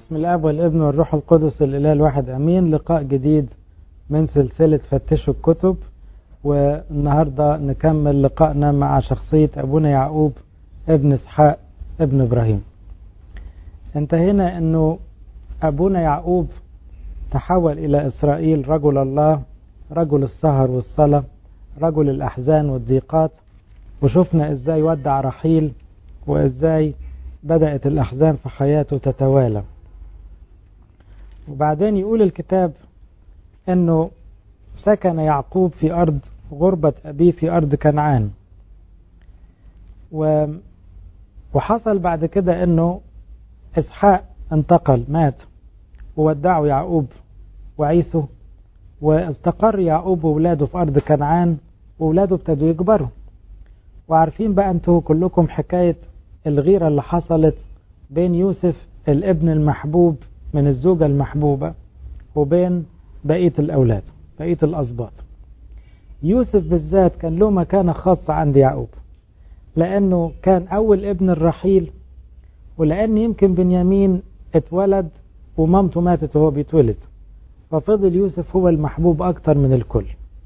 بسم الاب والابن والروح القدس الاله الواحد امين لقاء جديد من سلسله فتشوا الكتب والنهارده نكمل لقائنا مع شخصيه ابونا يعقوب ابن اسحاق ابن ابراهيم انتهينا انه ابونا يعقوب تحول الى اسرائيل رجل الله رجل السهر والصلاه رجل الاحزان والضيقات وشفنا ازاي ودع رحيل وازاي بدأت الأحزان في حياته تتوالى وبعدين يقول الكتاب أنه سكن يعقوب في أرض غربة أبيه في أرض كنعان و وحصل بعد كده أنه إسحاق انتقل مات وودعه يعقوب وعيسو واستقر يعقوب وولاده في أرض كنعان وولاده ابتدوا يكبروا وعارفين بقى انتوا كلكم حكاية الغيرة اللي حصلت بين يوسف الابن المحبوب من الزوجة المحبوبة وبين بقية الأولاد بقية الأسباط يوسف بالذات كان له مكانة خاصة عند يعقوب لأنه كان أول ابن الرحيل ولأن يمكن بنيامين اتولد ومامته ماتت وهو بيتولد ففضل يوسف هو المحبوب أكتر من الكل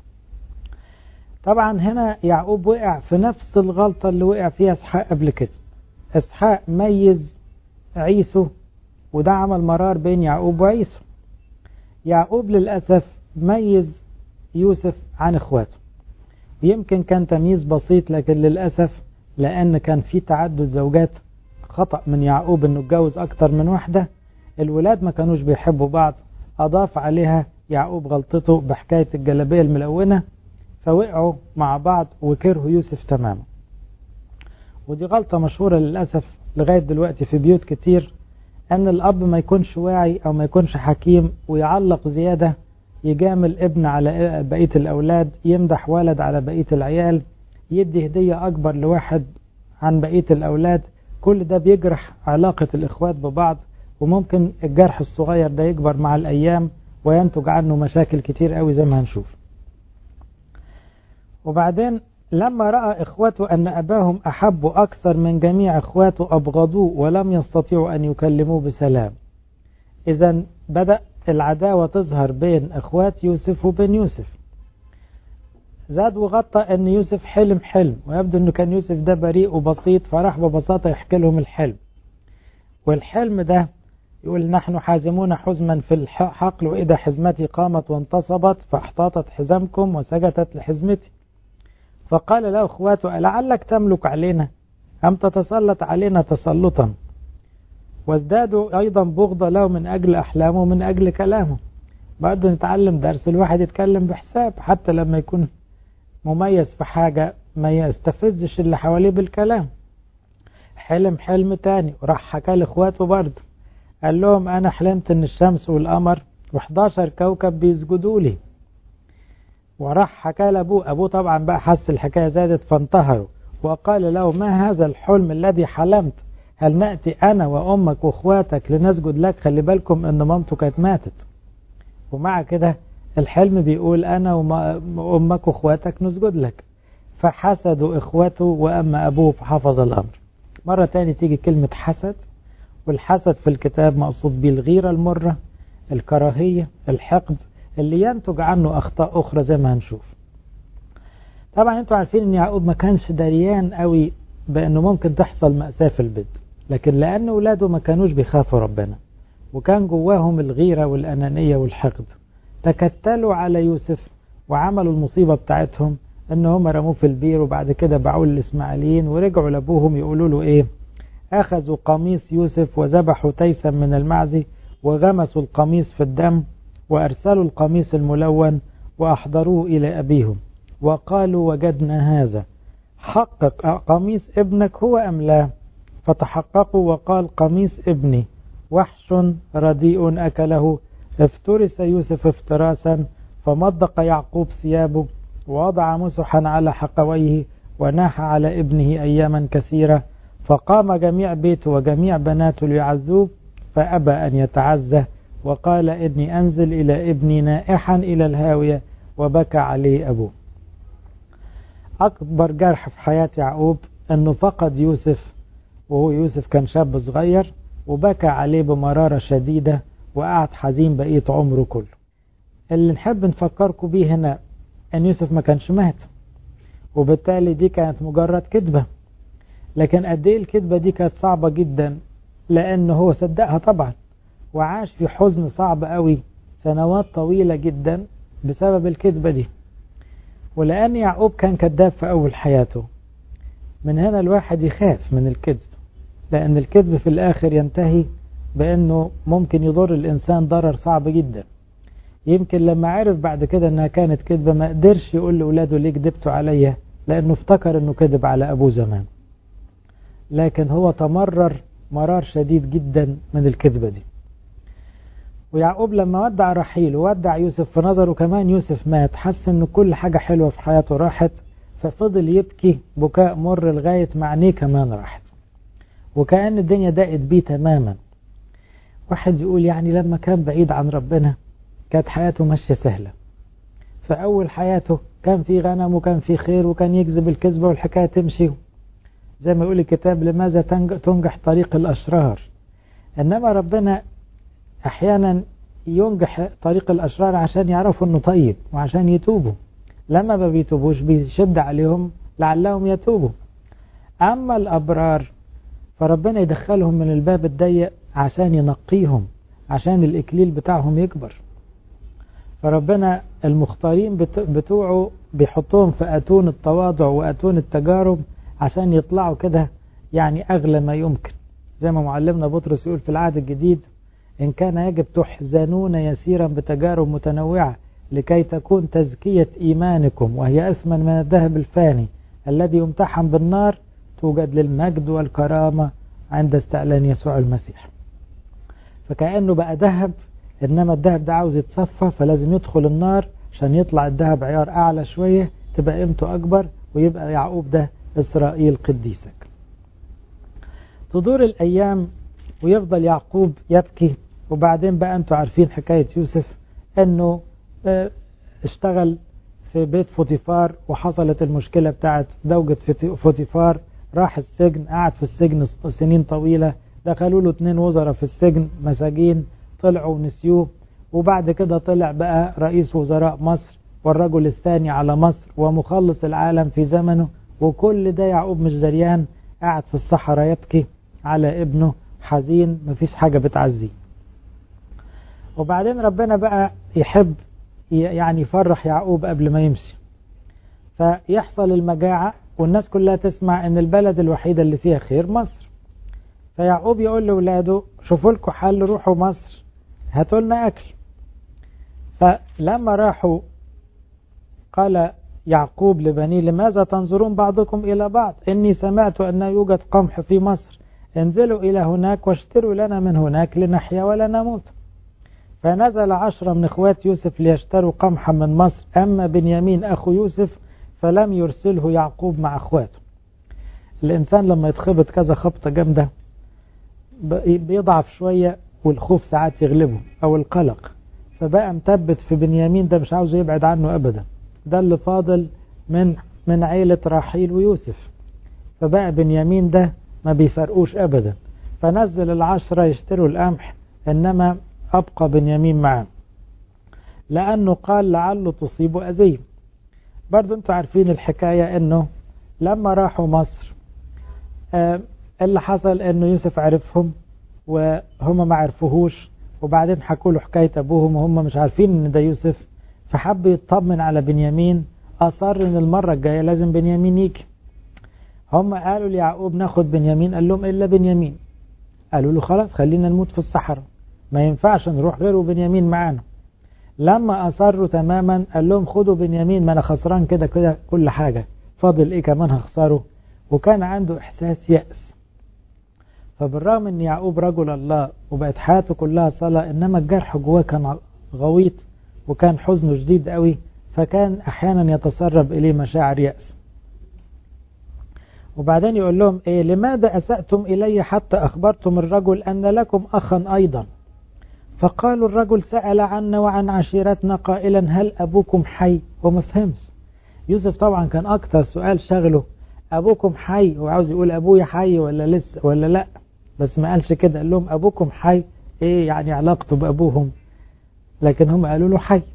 طبعا هنا يعقوب وقع في نفس الغلطة اللي وقع فيها اسحاق قبل كده اسحاق ميز عيسو وده عمل مرار بين يعقوب وعيسو يعقوب للأسف ميز يوسف عن اخواته يمكن كان تمييز بسيط لكن للأسف لأن كان في تعدد زوجات خطأ من يعقوب انه اتجوز اكتر من واحدة الولاد ما كانوش بيحبوا بعض اضاف عليها يعقوب غلطته بحكاية الجلابية الملونة فوقعوا مع بعض وكرهوا يوسف تماما ودي غلطة مشهورة للأسف لغاية دلوقتي في بيوت كتير أن الأب ما يكونش واعي أو ما يكونش حكيم ويعلق زيادة يجامل ابن على بقية الأولاد يمدح ولد على بقية العيال يدي هدية أكبر لواحد عن بقية الأولاد كل ده بيجرح علاقة الإخوات ببعض وممكن الجرح الصغير ده يكبر مع الأيام وينتج عنه مشاكل كتير قوي زي ما هنشوف وبعدين لما رأى إخوته أن أباهم أحبوا أكثر من جميع إخواته أبغضوه ولم يستطيعوا أن يكلموه بسلام إذا بدأ العداوة تظهر بين إخوات يوسف وبين يوسف زاد وغطى أن يوسف حلم حلم ويبدو أنه كان يوسف ده بريء وبسيط فراح ببساطة يحكي لهم الحلم والحلم ده يقول نحن حازمون حزما في الحقل وإذا حزمتي قامت وانتصبت فاحتاطت حزمكم وسجتت لحزمتي فقال له اخواته لعلك تملك علينا أم تتسلط علينا تسلطا وازدادوا أيضا بغضة له من أجل أحلامه ومن أجل كلامه برضه نتعلم درس الواحد يتكلم بحساب حتى لما يكون مميز في حاجة ما يستفزش اللي حواليه بالكلام حلم حلم تاني وراح حكى لاخواته برضه قال لهم أنا حلمت إن الشمس والقمر و11 كوكب بيسجدوا لي وراح حكى لأبوه أبوه طبعا بقى حس الحكاية زادت فانتهروا وقال له ما هذا الحلم الذي حلمت هل نأتي أنا وأمك وأخواتك لنسجد لك خلي بالكم إن مامته كانت ماتت ومع كده الحلم بيقول أنا وأمك وأخواتك نسجد لك فحسدوا إخوته وأما أبوه فحفظ الأمر مرة تاني تيجي كلمة حسد والحسد في الكتاب مقصود به الغيرة المرة الكراهية الحقد اللي ينتج عنه أخطاء أخرى زي ما هنشوف طبعا انتوا عارفين ان يعقوب ما كانش دريان قوي بانه ممكن تحصل مأساة في البيت لكن لان اولاده ما كانوش بيخافوا ربنا وكان جواهم الغيرة والأنانية والحقد تكتلوا على يوسف وعملوا المصيبة بتاعتهم ان هم رموه في البير وبعد كده باعوه للإسماعيليين ورجعوا لأبوهم يقولوا له ايه أخذوا قميص يوسف وذبحوا تيسا من المعزي وغمسوا القميص في الدم وأرسلوا القميص الملون وأحضروه إلى أبيهم وقالوا وجدنا هذا حقق قميص ابنك هو أم لا فتحققوا وقال قميص ابني وحش رديء أكله افترس يوسف افتراسا فمضق يعقوب ثيابه ووضع مسحا على حقويه وناح على ابنه أياما كثيرة فقام جميع بيته وجميع بناته ليعزوه فأبى أن يتعزى وقال إني أنزل إلى ابني نائحا إلى الهاوية وبكى عليه أبوه أكبر جرح في حياة يعقوب أنه فقد يوسف وهو يوسف كان شاب صغير وبكى عليه بمرارة شديدة وقعد حزين بقية عمره كله اللي نحب نفكركم بيه هنا أن يوسف ما كانش مات وبالتالي دي كانت مجرد كذبة لكن قد ايه الكذبة دي كانت صعبة جدا لأنه هو صدقها طبعا وعاش في حزن صعب قوي سنوات طويلة جدا بسبب الكذبة دي ولأن يعقوب كان كذاب في أول حياته من هنا الواحد يخاف من الكذب لأن الكذب في الآخر ينتهي بأنه ممكن يضر الإنسان ضرر صعب جدا يمكن لما عرف بعد كده أنها كانت كذبة ما قدرش يقول لأولاده ليه كذبتوا عليا لأنه افتكر أنه كذب على أبوه زمان لكن هو تمرر مرار شديد جدا من الكذبة دي ويعقوب لما ودع رحيل وودع يوسف في نظره كمان يوسف مات حس ان كل حاجة حلوة في حياته راحت ففضل يبكي بكاء مر لغاية ما عينيه كمان راحت وكأن الدنيا ضاقت بيه تماما واحد يقول يعني لما كان بعيد عن ربنا كانت حياته ماشية سهلة فأول حياته كان في غنم وكان في خير وكان يكذب الكذبة والحكاية تمشي زي ما يقول الكتاب لماذا تنجح طريق الأشرار إنما ربنا أحيانا ينجح طريق الأشرار عشان يعرفوا أنه طيب وعشان يتوبوا لما ما بيتوبوش بيشد عليهم لعلهم يتوبوا أما الأبرار فربنا يدخلهم من الباب الضيق عشان ينقيهم عشان الإكليل بتاعهم يكبر فربنا المختارين بتوعه بيحطهم في أتون التواضع وأتون التجارب عشان يطلعوا كده يعني أغلى ما يمكن زي ما معلمنا بطرس يقول في العهد الجديد إن كان يجب تحزنون يسيرا بتجارب متنوعة لكي تكون تزكية إيمانكم وهي أثمن من الذهب الفاني الذي يمتحن بالنار توجد للمجد والكرامة عند استعلان يسوع المسيح فكأنه بقى ذهب إنما الذهب ده عاوز يتصفى فلازم يدخل النار عشان يطلع الذهب عيار أعلى شوية تبقى قيمته أكبر ويبقى يعقوب ده إسرائيل قديسك تدور الأيام ويفضل يعقوب يبكي وبعدين بقى أنتوا عارفين حكاية يوسف أنه اشتغل في بيت فوتيفار وحصلت المشكلة بتاعت زوجة فوتيفار راح السجن قعد في السجن سنين طويلة دخلوا له اتنين وزراء في السجن مساجين طلعوا ونسيوه وبعد كده طلع بقى رئيس وزراء مصر والرجل الثاني على مصر ومخلص العالم في زمنه وكل ده يعقوب مش دريان قاعد في الصحراء يبكي على ابنه حزين مفيش حاجة بتعزيه وبعدين ربنا بقى يحب يعني يفرح يعقوب قبل ما يمشي فيحصل المجاعة والناس كلها تسمع ان البلد الوحيدة اللي فيها خير مصر فيعقوب يقول لأولاده شوفوا لكم حل روحوا مصر هاتوا لنا أكل فلما راحوا قال يعقوب لبنيه لماذا تنظرون بعضكم إلى بعض إني سمعت أن يوجد قمح في مصر انزلوا إلى هناك واشتروا لنا من هناك لنحيا ولا نموت فنزل عشرة من اخوات يوسف ليشتروا قمحا من مصر أما بنيامين أخو يوسف فلم يرسله يعقوب مع اخواته الإنسان لما يتخبط كذا خبطة جامدة بيضعف شوية والخوف ساعات يغلبه أو القلق فبقى مثبت في بنيامين ده مش عاوزه يبعد عنه أبدا ده اللي فاضل من من عيلة راحيل ويوسف فبقى بنيامين ده ما بيفرقوش أبدا فنزل العشرة يشتروا القمح إنما أبقى بنيامين معاه لأنه قال لعله تصيب أذية برضو انتوا عارفين الحكاية انه لما راحوا مصر آه اللي حصل انه يوسف عرفهم وهم ما عرفوهوش وبعدين حكوا له حكاية ابوهم وهم مش عارفين ان ده يوسف فحب يطمن على بنيامين اصر ان المرة الجاية لازم بنيامين يجي هم قالوا ليعقوب ناخد بنيامين قال لهم الا بنيامين قالوا له خلاص خلينا نموت في الصحراء ما ينفعش نروح غيره بنيامين معانا لما أصروا تماما قال لهم خدوا بنيامين ما أنا خسران كده كده كل حاجة فاضل إيه كمان هخسره وكان عنده إحساس يأس فبالرغم أن يعقوب رجل الله وبقت حياته كلها صلاة إنما الجرح جواه كان غويط وكان حزنه شديد قوي فكان أحيانا يتسرب إليه مشاعر يأس وبعدين يقول لهم إيه لماذا أسأتم إلي حتى أخبرتم الرجل أن لكم أخا أيضا فقالوا الرجل سأل عنا وعن عشيرتنا قائلا هل أبوكم حي وما فهمش يوسف طبعا كان أكتر سؤال شغله أبوكم حي هو عاوز يقول أبويا حي ولا لسه ولا لا بس ما قالش كده قال لهم أبوكم حي إيه يعني علاقته بأبوهم لكن هم قالوا له حي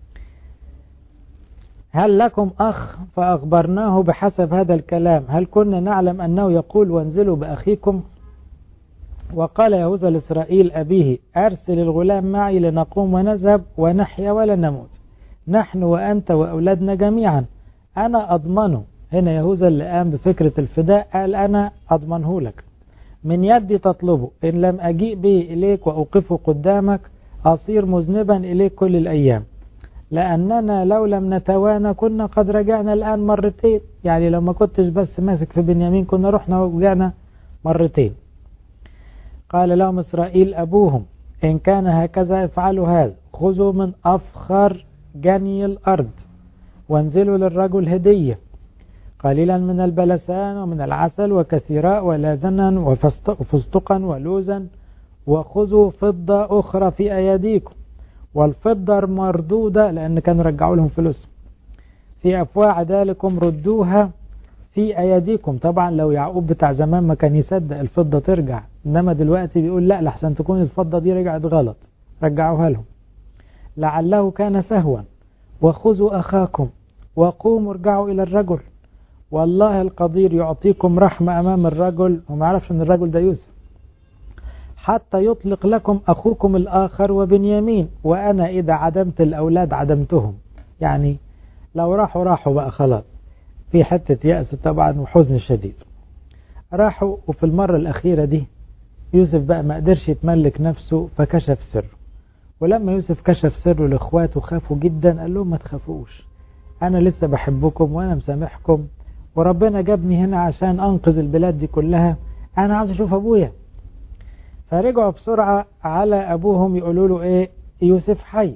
هل لكم أخ فأخبرناه بحسب هذا الكلام هل كنا نعلم أنه يقول وانزلوا بأخيكم وقال يهوذا لإسرائيل أبيه أرسل الغلام معي لنقوم ونذهب ونحيا ولا نموت نحن وأنت وأولادنا جميعا أنا أضمنه هنا يهوذا اللي قام بفكرة الفداء قال أنا أضمنه لك من يدي تطلبه إن لم أجيء به إليك وأوقفه قدامك أصير مذنبا إليك كل الأيام لأننا لو لم نتوانى كنا قد رجعنا الآن مرتين يعني لو ما كنتش بس ماسك في بنيامين كنا رحنا ورجعنا مرتين قال لهم إسرائيل أبوهم إن كان هكذا افعلوا هذا خذوا من أفخر جني الأرض وانزلوا للرجل هدية قليلا من البلسان ومن العسل وكثيراء ولاذنا وفستقا ولوزا وخذوا فضة أخرى في أيديكم والفضة مردودة لأن كانوا رجعوا لهم فلوس في أفواع ذلكم ردوها في أيديكم طبعا لو يعقوب بتاع زمان ما كان يصدق الفضة ترجع إنما دلوقتي بيقول لا لحسن تكون الفضة دي رجعت غلط رجعوها لهم لعله كان سهوا وخذوا أخاكم وقوموا ارجعوا إلى الرجل والله القدير يعطيكم رحمة أمام الرجل وما عرفش أن الرجل ده يوسف حتى يطلق لكم أخوكم الآخر وبنيامين وأنا إذا عدمت الأولاد عدمتهم يعني لو راحوا راحوا بقى خلاص في حتة يأس طبعا وحزن شديد راحوا وفي المرة الأخيرة دي يوسف بقى ما قدرش يتملك نفسه فكشف سره ولما يوسف كشف سره لإخواته خافوا جدا قال لهم ما تخافوش أنا لسه بحبكم وأنا مسامحكم وربنا جابني هنا عشان أنقذ البلاد دي كلها أنا عاوز أشوف أبويا فرجعوا بسرعة على أبوهم يقولوا له إيه يوسف حي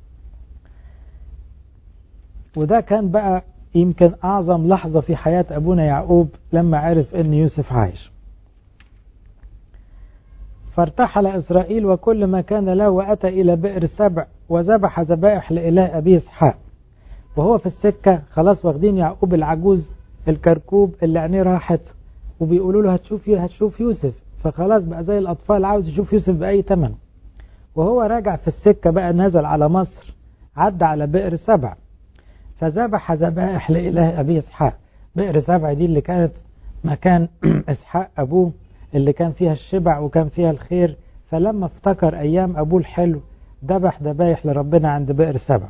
وده كان بقى يمكن أعظم لحظة في حياة أبونا يعقوب لما عرف أن يوسف عايش فارتحل إسرائيل وكل ما كان له وأتى إلى بئر سبع وذبح ذبائح لإله أبيه إسحاق وهو في السكة خلاص واخدين يعقوب العجوز الكركوب اللي عينيه راحت وبيقولوا له هتشوف هتشوف يوسف فخلاص بقى زي الأطفال عاوز يشوف يوسف بأي ثمن وهو راجع في السكة بقى نزل على مصر عدى على بئر سبع فذبح ذبائح لإله أبي إسحاق بئر سبع دي اللي كانت مكان إسحاق أبوه اللي كان فيها الشبع وكان فيها الخير فلما افتكر أيام أبوه الحلو ذبح ذبايح لربنا عند بئر سبع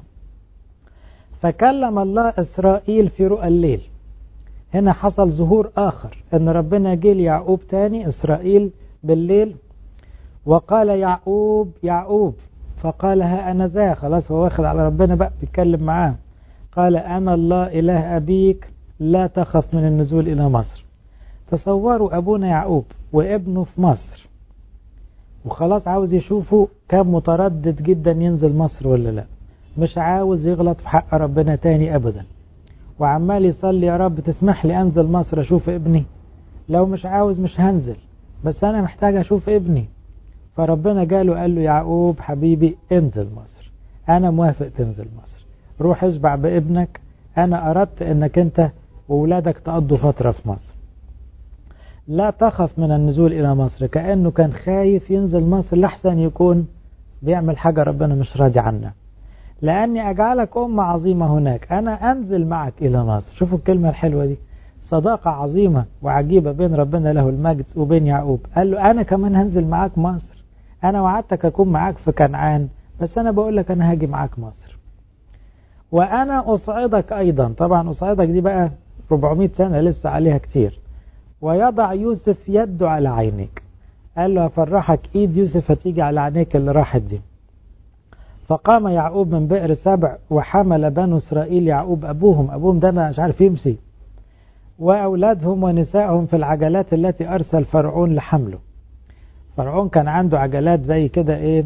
فكلم الله إسرائيل في رؤى الليل هنا حصل ظهور آخر أن ربنا جه ليعقوب تاني إسرائيل بالليل وقال يعقوب يعقوب فقال ها أنا ذا خلاص هو واخد على ربنا بقى بيتكلم معاه قال أنا الله إله أبيك لا تخف من النزول إلى مصر تصوروا أبونا يعقوب وابنه في مصر وخلاص عاوز يشوفه كان متردد جدا ينزل مصر ولا لا مش عاوز يغلط في حق ربنا تاني أبدا وعمال يصلي يا رب تسمح لي أنزل مصر أشوف ابني لو مش عاوز مش هنزل بس أنا محتاج أشوف ابني فربنا جاله قال له يعقوب حبيبي انزل مصر أنا موافق تنزل مصر روح اشبع بابنك أنا أردت أنك أنت وولادك تقضوا فترة في مصر لا تخف من النزول إلى مصر كأنه كان خايف ينزل مصر لحسن يكون بيعمل حاجة ربنا مش راضي عنها لأني أجعلك أمة عظيمة هناك أنا أنزل معك إلى مصر شوفوا الكلمة الحلوة دي صداقة عظيمة وعجيبة بين ربنا له المجد وبين يعقوب قال له أنا كمان هنزل معاك مصر أنا وعدتك أكون معاك في كنعان بس أنا بقول لك أنا هاجي معاك مصر وأنا أصعدك أيضا طبعا أصعدك دي بقى 400 سنة لسه عليها كتير ويضع يوسف يده على عينيك قال له هفرحك ايد يوسف هتيجي على عينيك اللي راحت دي فقام يعقوب من بئر سبع وحمل بنو اسرائيل يعقوب ابوهم ابوهم ده مش عارف يمشي واولادهم ونسائهم في العجلات التي ارسل فرعون لحمله فرعون كان عنده عجلات زي كده ايه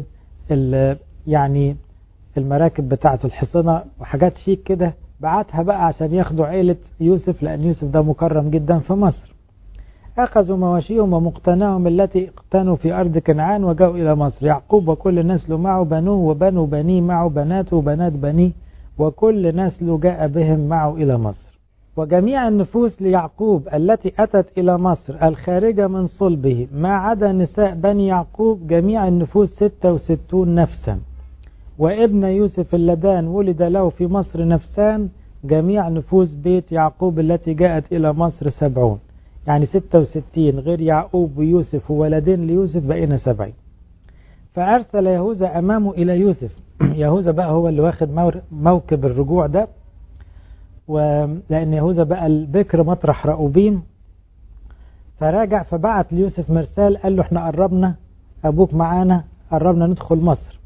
يعني المراكب بتاعه الحصنه وحاجات شيك كده بعتها بقى عشان ياخدوا عيلة يوسف لأن يوسف ده مكرم جدا في مصر أخذوا مواشيهم ومقتناهم التي اقتنوا في أرض كنعان وجاءوا إلى مصر يعقوب وكل نسله معه بنوه وبنو بنيه معه بناته وبنات بنيه وكل نسله جاء بهم معه إلى مصر وجميع النفوس ليعقوب التي أتت إلى مصر الخارجة من صلبه ما عدا نساء بني يعقوب جميع النفوس ستة وستون نفسا وابن يوسف اللدان ولد له في مصر نفسان جميع نفوس بيت يعقوب التي جاءت إلى مصر سبعون يعني ستة وستين غير يعقوب ويوسف وولدين ليوسف بقينا سبعين فأرسل يهوذا أمامه إلى يوسف يهوذا بقى هو اللي واخد موكب الرجوع ده ولأن يهوذا بقى البكر مطرح رأوبيم فراجع فبعت ليوسف مرسال قال له احنا قربنا أبوك معانا قربنا ندخل مصر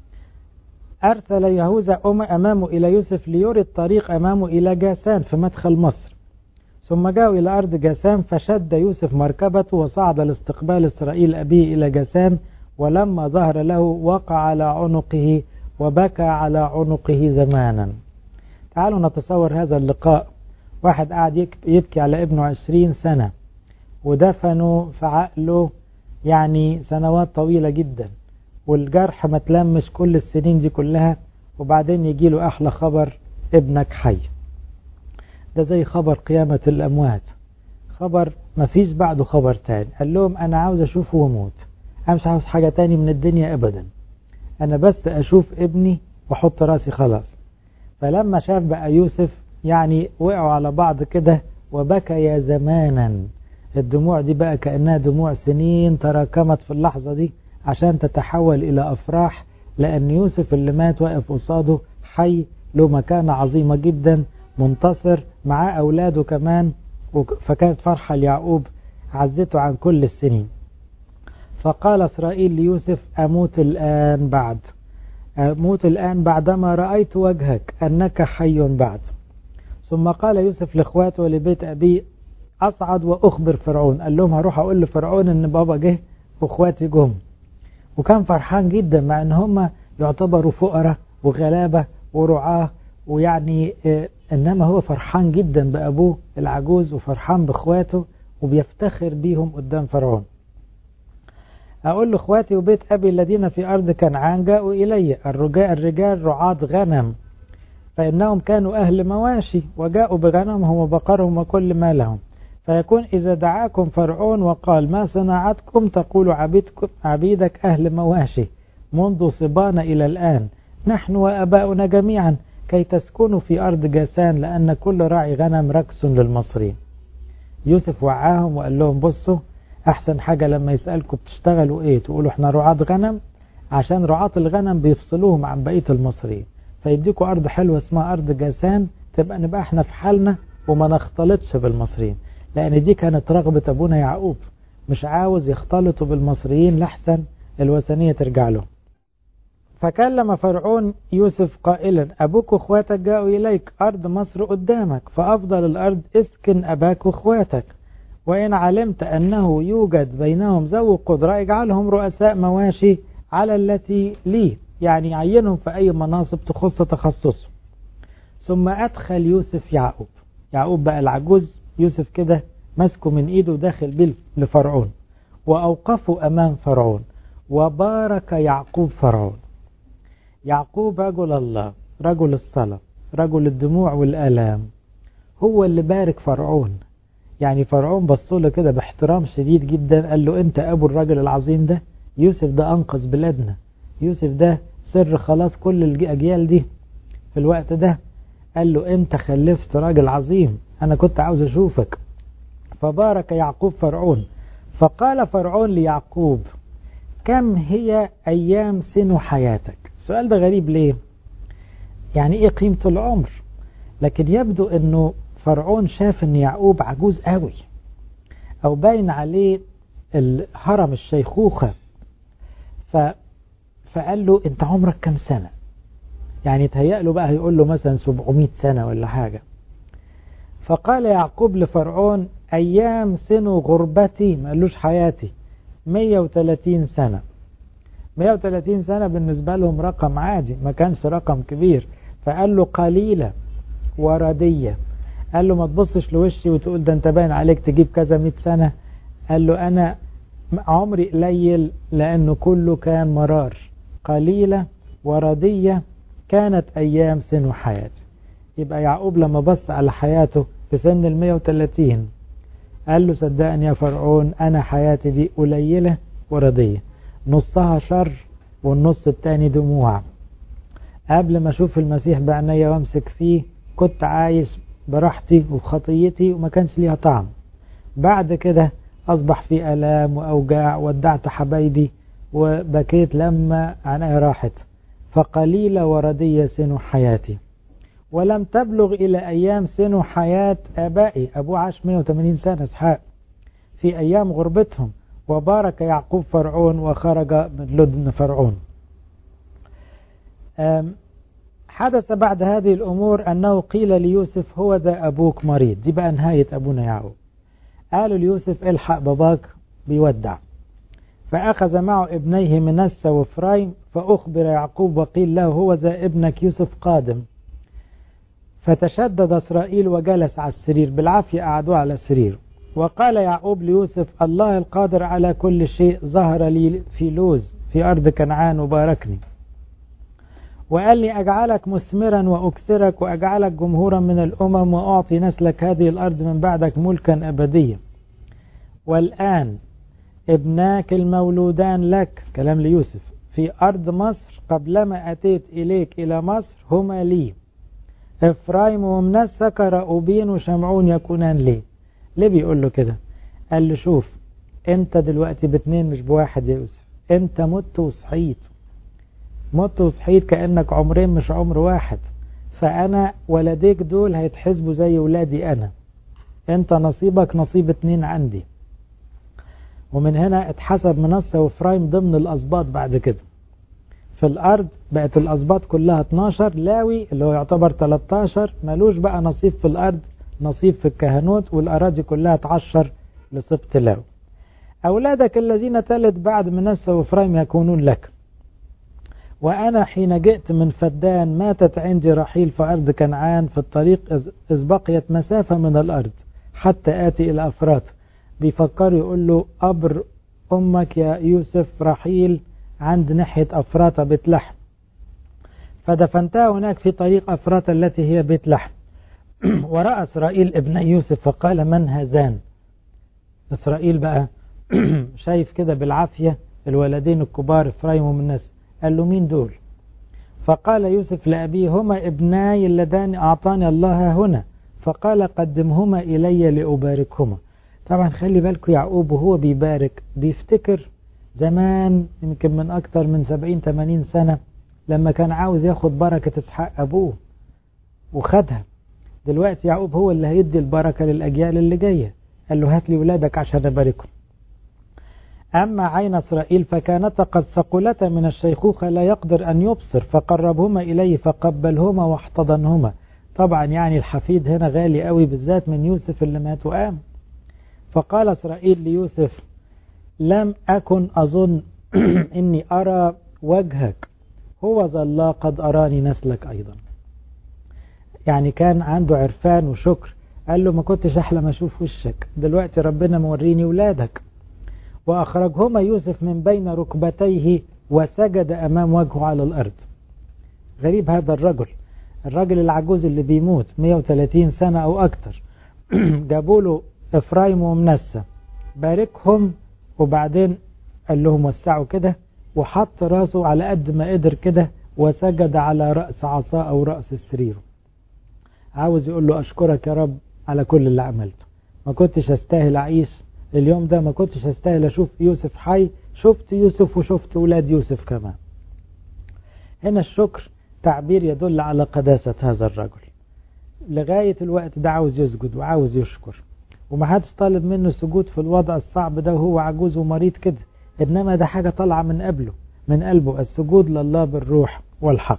أرسل يهوذا أمامه إلى يوسف ليري الطريق أمامه إلى جاسان في مدخل مصر ثم جاءوا إلى أرض جاسان فشد يوسف مركبته وصعد لاستقبال إسرائيل أبيه إلى جاسان ولما ظهر له وقع على عنقه وبكى على عنقه زمانا تعالوا نتصور هذا اللقاء واحد قاعد يبكي على ابنه عشرين سنة ودفنوا في عقله يعني سنوات طويلة جدا والجرح ما تلمش كل السنين دي كلها وبعدين يجي له أحلى خبر ابنك حي ده زي خبر قيامة الأموات خبر ما فيش بعده خبر تاني قال لهم أنا عاوز أشوفه وموت أنا مش عاوز حاجة تاني من الدنيا أبدا أنا بس أشوف ابني وأحط راسي خلاص فلما شاف بقى يوسف يعني وقعوا على بعض كده وبكى زمانا الدموع دي بقى كأنها دموع سنين تراكمت في اللحظة دي عشان تتحول إلى أفراح لأن يوسف اللي مات واقف قصاده حي له مكانة عظيمة جدا منتصر معاه أولاده كمان فكانت فرحة ليعقوب عزته عن كل السنين فقال إسرائيل ليوسف أموت الآن بعد أموت الآن بعدما رأيت وجهك أنك حي بعد ثم قال يوسف لإخواته ولبيت أبيه أصعد وأخبر فرعون قال لهم هروح أقول لفرعون إن بابا جه وإخواتي جم وكان فرحان جدا مع إن هم يعتبروا فقراء وغلابة ورعاة ويعني إنما هو فرحان جدا بأبوه العجوز وفرحان بإخواته وبيفتخر بيهم قدام فرعون أقول له إخواتي وبيت أبي الذين في أرض كنعان جاءوا إلي الرجال, الرجال رعاة غنم فإنهم كانوا أهل مواشي وجاءوا بغنمهم وبقرهم وكل ما لهم فيكون إذا دعاكم فرعون وقال ما صناعتكم تقول عبيدكم عبيدك أهل مواشي منذ صبانا إلى الآن نحن وأباؤنا جميعا كي تسكنوا في أرض جاسان لأن كل راعي غنم ركس للمصريين يوسف وعاهم وقال لهم بصوا أحسن حاجة لما يسألكم بتشتغلوا إيه تقولوا إحنا رعاة غنم عشان رعاة الغنم بيفصلوهم عن بقية المصريين فيديكوا أرض حلوة اسمها أرض جاسان تبقى نبقى إحنا في حالنا وما نختلطش بالمصريين لأن دي كانت رغبة أبونا يعقوب مش عاوز يختلطوا بالمصريين لحسن الوثنية ترجع له فكلم فرعون يوسف قائلا أبوك وإخواتك جاءوا إليك أرض مصر قدامك فأفضل الأرض اسكن أباك وإخواتك وإن علمت أنه يوجد بينهم ذوي قدرة اجعلهم رؤساء مواشي على التي لي يعني عينهم في أي مناصب تخص تخصصه ثم أدخل يوسف يعقوب يعقوب بقى العجوز يوسف كده ماسكه من إيده وداخل بيه لفرعون وأوقفوا أمام فرعون وبارك يعقوب فرعون يعقوب رجل الله رجل الصلاة رجل الدموع والآلام هو اللي بارك فرعون يعني فرعون بص له كده باحترام شديد جدا قال له انت ابو الراجل العظيم ده يوسف ده انقذ بلادنا يوسف ده سر خلاص كل الاجيال دي في الوقت ده قال له انت خلفت راجل عظيم انا كنت عاوز اشوفك فبارك يعقوب فرعون فقال فرعون ليعقوب كم هي ايام سن حياتك السؤال ده غريب ليه يعني ايه قيمة العمر لكن يبدو انه فرعون شاف ان يعقوب عجوز قوي او باين عليه الهرم الشيخوخة ف... فقال له انت عمرك كم سنة يعني تهيأ له بقى هيقول له مثلا 700 سنة ولا حاجة فقال يعقوب لفرعون ايام سن غربتي ما قالوش حياتي 130 سنة 130 سنة بالنسبة لهم رقم عادي ما كانش رقم كبير فقال له قليلة وردية قال له ما تبصش لوشي وتقول ده انت باين عليك تجيب كذا 100 سنة قال له انا عمري قليل لانه كله كان مرار قليلة وردية كانت ايام سن حياتي يبقى يعقوب لما بص على حياته في سن ال 130 قال له صدقني يا فرعون أنا حياتي دي قليلة ورضية نصها شر والنص التاني دموع قبل ما أشوف المسيح بعينيا وأمسك فيه كنت عايش براحتي وخطيتي وما كانش ليها طعم بعد كده أصبح في ألام وأوجاع ودعت حبايبي وبكيت لما عيني راحت فقليلة وردية سن حياتي ولم تبلغ إلى أيام سن حياة آبائي أبوه عاش 180 سنة إسحاق في أيام غربتهم وبارك يعقوب فرعون وخرج من لدن فرعون حدث بعد هذه الأمور أنه قيل ليوسف هو ذا أبوك مريض دي بقى نهاية أبونا يعقوب قالوا ليوسف الحق باباك بيودع فأخذ معه ابنيه منسى وفرايم فأخبر يعقوب وقيل له هو ذا ابنك يوسف قادم فتشدد إسرائيل وجلس على السرير بالعافية قعدوه على السرير وقال يعقوب ليوسف الله القادر على كل شيء ظهر لي في لوز في أرض كنعان وباركني وقال لي أجعلك مثمرا وأكثرك وأجعلك جمهورا من الأمم وأعطي نسلك هذه الأرض من بعدك ملكا أبديا والآن ابناك المولودان لك كلام ليوسف في أرض مصر قبلما أتيت إليك إلى مصر هما لي إفرايم ومنسى كرأوبين وشمعون يكونان لي ليه بيقول له كده قال له شوف انت دلوقتي باتنين مش بواحد يا يوسف انت مت وصحيت مت وصحيت كأنك عمرين مش عمر واحد فأنا ولديك دول هيتحسبوا زي ولادي أنا انت نصيبك نصيب اتنين عندي ومن هنا اتحسب منصة وفرايم ضمن الأسباط بعد كده في الأرض بقت الأسباط كلها 12 لاوي اللي هو يعتبر 13 ملوش بقى نصيب في الأرض نصيب في الكهنوت والأراضي كلها تعشر لسبط لاوي أولادك الذين تلد بعد منسى وفرايم يكونون لك وأنا حين جئت من فدان ماتت عندي رحيل في أرض كنعان في الطريق إذ بقيت مسافة من الأرض حتى آتي إلى أفراط بيفكر يقول له قبر أمك يا يوسف رحيل عند ناحية أفراطة بيت لحم فدفنتها هناك في طريق أفراطة التي هي بيت لحم ورأى إسرائيل ابن يوسف فقال من هذان إسرائيل بقى شايف كده بالعافية الولدين الكبار إفرايم ومنس قال له مين دول فقال يوسف لأبيه هما ابناي اللذان أعطاني الله هنا فقال قدمهما إلي لأباركهما طبعا خلي بالكم يعقوب وهو بيبارك بيفتكر زمان يمكن من أكتر من 70 80 سنة لما كان عاوز ياخد بركة إسحاق أبوه وخدها دلوقتي يعقوب هو اللي هيدي البركة للأجيال اللي جاية قال له هات لي ولادك عشان أباركهم أما عين إسرائيل فكانتا قد ثقلتا من الشيخوخة لا يقدر أن يبصر فقربهما إليه فقبلهما واحتضنهما طبعا يعني الحفيد هنا غالي قوي بالذات من يوسف اللي مات وقام فقال إسرائيل ليوسف لم أكن أظن إني أرى وجهك هو ذا الله قد أراني نسلك أيضا يعني كان عنده عرفان وشكر قال له ما كنتش أحلم أشوف وشك دلوقتي ربنا موريني ولادك وأخرجهما يوسف من بين ركبتيه وسجد أمام وجهه على الأرض غريب هذا الرجل الرجل العجوز اللي بيموت 130 سنة أو أكتر جابوا له إفرايم ومنسى باركهم وبعدين قال لهم وسعوا كده وحط راسه على قد ما قدر كده وسجد على رأس عصاه أو رأس السرير عاوز يقول له أشكرك يا رب على كل اللي عملته ما كنتش أستاهل أعيش اليوم ده ما كنتش أستاهل أشوف يوسف حي شفت يوسف وشفت ولاد يوسف كمان هنا الشكر تعبير يدل على قداسة هذا الرجل لغاية الوقت ده عاوز يسجد وعاوز يشكر وما حدش طالب منه السجود في الوضع الصعب ده وهو عجوز ومريض كده إنما ده حاجة طالعة من قبله من قلبه السجود لله بالروح والحق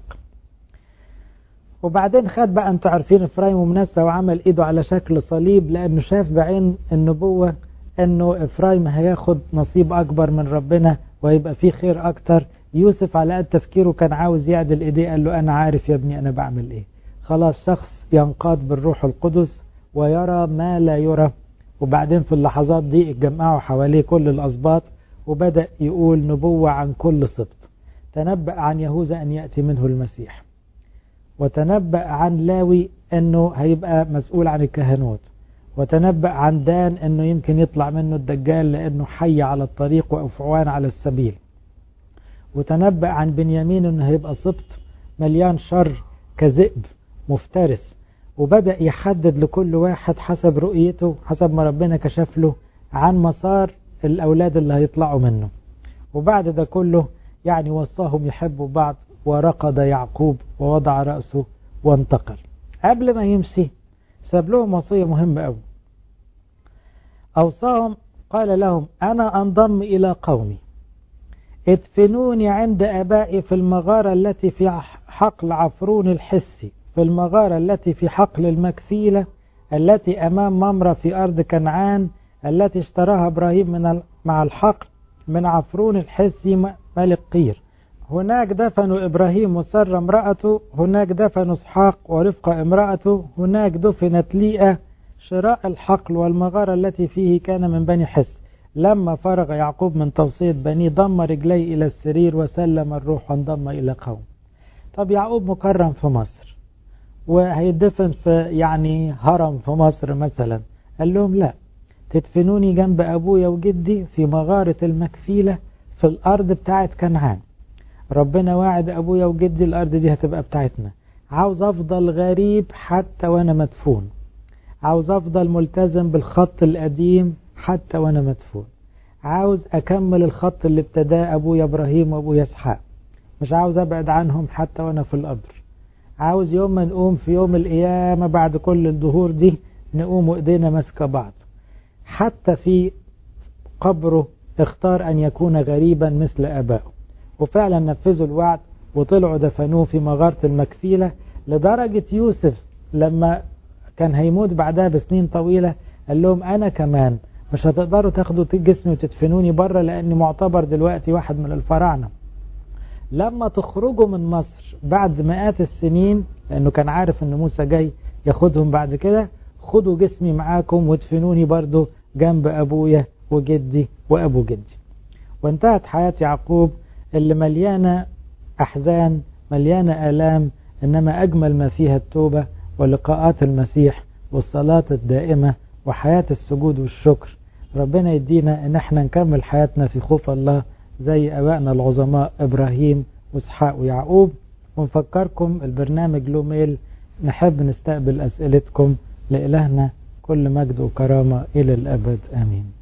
وبعدين خد بقى انتوا عارفين افرايم ومنسى وعمل ايده على شكل صليب لانه شاف بعين النبوة انه افرايم هياخد نصيب اكبر من ربنا ويبقى فيه خير اكتر يوسف على قد تفكيره كان عاوز يعدل ايديه قال له انا عارف يا ابني انا بعمل ايه خلاص شخص ينقاد بالروح القدس ويرى ما لا يرى وبعدين في اللحظات دي اتجمعوا حواليه كل الاسباط وبدأ يقول نبوة عن كل سبط تنبأ عن يهوذا أن يأتي منه المسيح وتنبأ عن لاوي أنه هيبقى مسؤول عن الكهنوت وتنبأ عن دان أنه يمكن يطلع منه الدجال لأنه حي على الطريق وأفعوان على السبيل وتنبأ عن بنيامين أنه هيبقى سبط مليان شر كذئب مفترس وبدأ يحدد لكل واحد حسب رؤيته حسب ما ربنا كشف له عن مسار الأولاد اللي هيطلعوا منه وبعد ده كله يعني وصاهم يحبوا بعض ورقد يعقوب ووضع رأسه وانتقل قبل ما يمشي ساب لهم وصية مهمة أوي أوصاهم قال لهم أنا أنضم إلى قومي ادفنوني عند أبائي في المغارة التي في حقل عفرون الحسي في المغارة التي في حقل المكفيلة التي أمام ممرة في أرض كنعان التي اشتراها إبراهيم من مع الحقل من عفرون الحسي ملك قير هناك دفنوا إبراهيم وسر امرأته هناك دفنوا اسحاق ورفقة امرأته هناك دفنت ليئة شراء الحقل والمغارة التي فيه كان من بني حس لما فرغ يعقوب من توصية بنيه ضم رجليه إلى السرير وسلم الروح وانضم إلى قوم طب يعقوب مكرم في مصر وهيدفن في يعني هرم في مصر مثلا قال لهم لا تدفنوني جنب أبويا وجدي في مغارة المكفيلة في الأرض بتاعت كنعان ربنا واعد أبويا وجدي الأرض دي هتبقى بتاعتنا عاوز أفضل غريب حتى وأنا مدفون عاوز أفضل ملتزم بالخط القديم حتى وأنا مدفون عاوز أكمل الخط اللي ابتداه أبويا إبراهيم وأبويا إسحاق مش عاوز أبعد عنهم حتى وأنا في القبر عاوز يوم ما نقوم في يوم القيامة بعد كل الظهور دي نقوم وإيدينا ماسكة بعض حتى في قبره اختار أن يكون غريبا مثل أبائه وفعلا نفذوا الوعد وطلعوا دفنوه في مغارة المكفيلة لدرجة يوسف لما كان هيموت بعدها بسنين طويلة قال لهم أنا كمان مش هتقدروا تاخدوا جسمي وتدفنوني بره لأني معتبر دلوقتي واحد من الفراعنة لما تخرجوا من مصر بعد مئات السنين لأنه كان عارف أن موسى جاي ياخدهم بعد كده خدوا جسمي معاكم وادفنوني برضو جنب أبويا وجدي وأبو جدي وانتهت حياة يعقوب اللي مليانة أحزان مليانة آلام إنما أجمل ما فيها التوبة ولقاءات المسيح والصلاة الدائمة وحياة السجود والشكر ربنا يدينا إن احنا نكمل حياتنا في خوف الله زي أبائنا العظماء إبراهيم وإسحاق ويعقوب ونفكركم البرنامج له ميل نحب نستقبل أسئلتكم لإلهنا كل مجد وكرامة إلى الأبد آمين